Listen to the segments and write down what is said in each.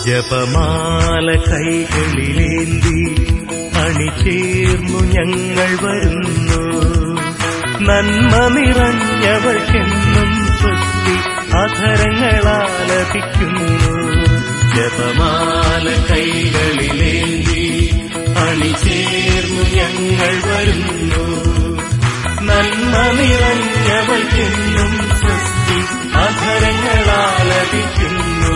ജപമാല കൈകളിലേന്തി അണിചേർന്നു ഞങ്ങൾ വരുന്നു നന്മ നിറഞ്ഞവൾക്കെന്നും സ്വസ്തി അധരങ്ങളാലപിക്കുന്നു ജപമാല കൈകളിലേന്തി അണിചേർന്നു ഞങ്ങൾ വരുന്നു നന്മ നിറഞ്ഞവൾക്കെന്നും സ്വസ്തി അധരങ്ങളാലപിക്കുന്നു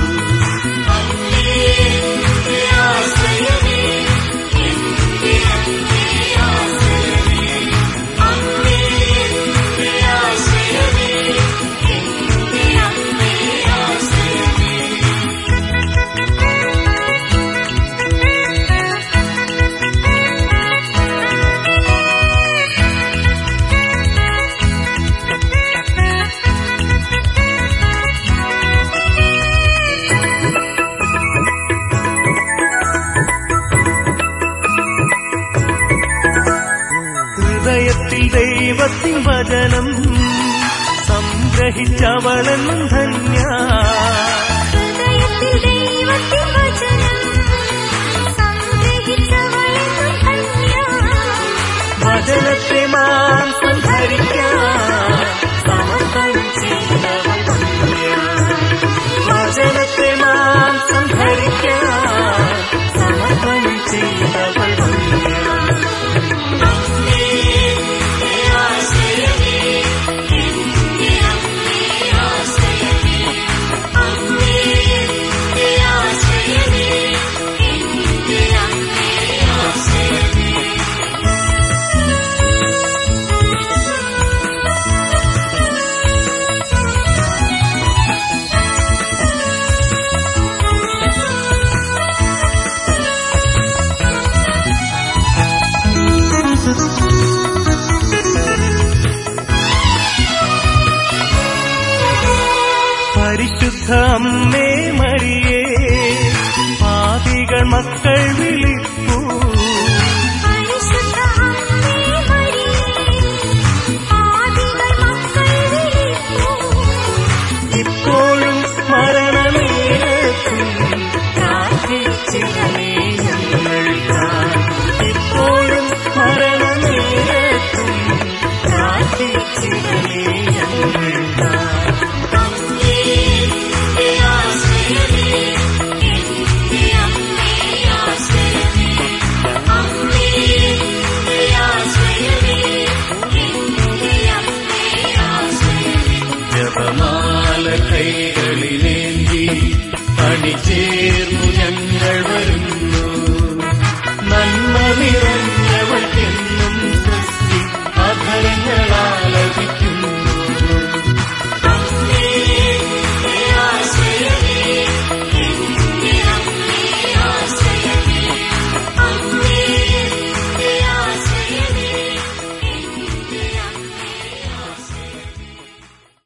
ഹൃദയത്തിൽ ദൈവത്തിൻ വചനം സംഗ്രഹിച്ചവളെന്നും ധന്യ ഹൃദയത്തിൽ ദൈവത്തിൻ വചനം സംഗ്രഹിച്ചവളെന്നും ധന്യ. വചനത്തെ മാംസം ധരിക്കാൻ സമർപ്പണം ചെയ്തവൾ ധന്യ. വചനത്തെ മാംസം ധരിക്കാൻ സമർപ്പണം ചെയ്തവൾ ധന്യ. പരിശുദ്ധ അമ്മേ മരിയേ പാപികൾ മക്കൾ വിളിപ്പൂ പരിശുദ്ധ അമ്മേ മരിയേ, പാപികൾ മക്കൾ വിളിപ്പൂ. ഇപ്പോഴും മരണനേരത്തും പ്രാർത്ഥിച്ചിടണേ ഞങ്ങൾക്കായി. ഇപ്പോഴും മരണനേരത്തും പ്രാർത്ഥിച്ചിടണേ ഞങ്ങൾക്കായി. ജപമാല കൈകളിലേന്തി അണിചേ